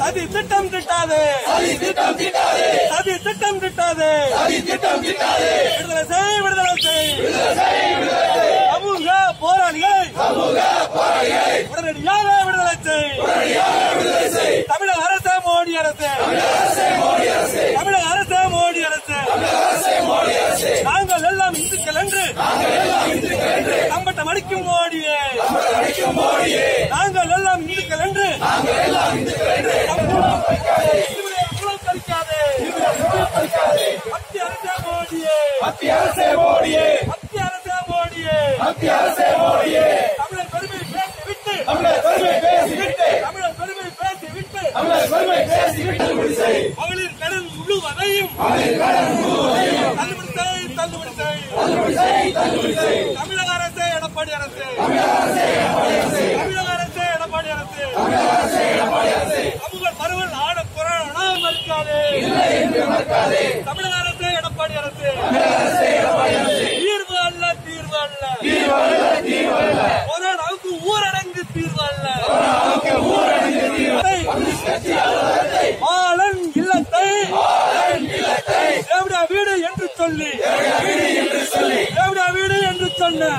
சதி திட்டம் திட்டாதே சதி திட்டம் திட்டாதே சதி திட்டம் திட்டாதே சதி திட்டம் திட்டாதே விடுதலை செய் விடுதலை செய் சமூக போராளிகளை சமூக போராளிகளை உடனடியாக விடுதலை செய் உடனடியாக விடுதலை செய் தமிழக அரசு மோடி அரசு அரசே மோடி அரசே தமிழக அரசு மோடி அரசு அரசே மோடி அரசே நாங்கள் எல்லாம் இந்துக்கள் என்று நாங்கள் எல்லாம் இந்துக்கள் என்று கம்பட்டம் அடிக்கும் மோடியே நமது அழைக்கும் மோடியே நாங்கள் எல்லாம் இந்துக்கள் என்று நாங்கள் எல்லாம் இந்துக்கள் என்று இவரை குலம் கரிக்காதே பறிக்காதே மத்திய அரசு மோடியே மத்திய அரசே மோடியே மத்திய அரசு மோடியே மத்திய அரசே மோடியே தமிழர் பெருமை பேசி விட்டு தமிழர் பெருமை பேசிவிட்டு தமிழர் பெருமை பேசி விட்டு தமிழர் பெருமை பேசிவிட்டு முடிசை மகளிர் கடன் முழுவதையும் மகளிர் கடன் முழுவதையும் தள்ளுபடி செய் தள்ளுபடி செய் தள்ளுபடி செய் தள்ளுபடி செய் தமிழக அரசு எடப்பாடி அரசு தமிழக அரசே எடப்பாடி அரசே தமிழக அரசு எடப்பாடி அரசு தமிழக அரசே எடப்பாடி அரசே சமூக பரவல் ஆட கொரோனா மறுக்காதே இல்லை என்று மறக்காதே தமிழக அரசு எடப்பாடி அரசு தமிழக அரசே எடப்பாடி அரசே தீர்வு அல்ல தீர்வு அல்ல தீர்வல்ல தீர்வல்ல கொரோனாவுக்கு ஊரடங்கு தீர்வு அல்ல நமக்கு ஊரடங்கு தீர்வு கட்சி அலுவலகத்தை மாலன் இல்லத்தை இல்லத்தை தேவடா வீடு என்று சொல்லி வீடு என்று சொல்லி தேவடா வீடு என்று சொன்ன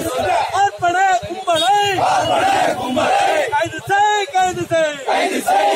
ஆர்ப்பட கும்பலை கும்பலை கைது செய் கைது செய் கைது செய்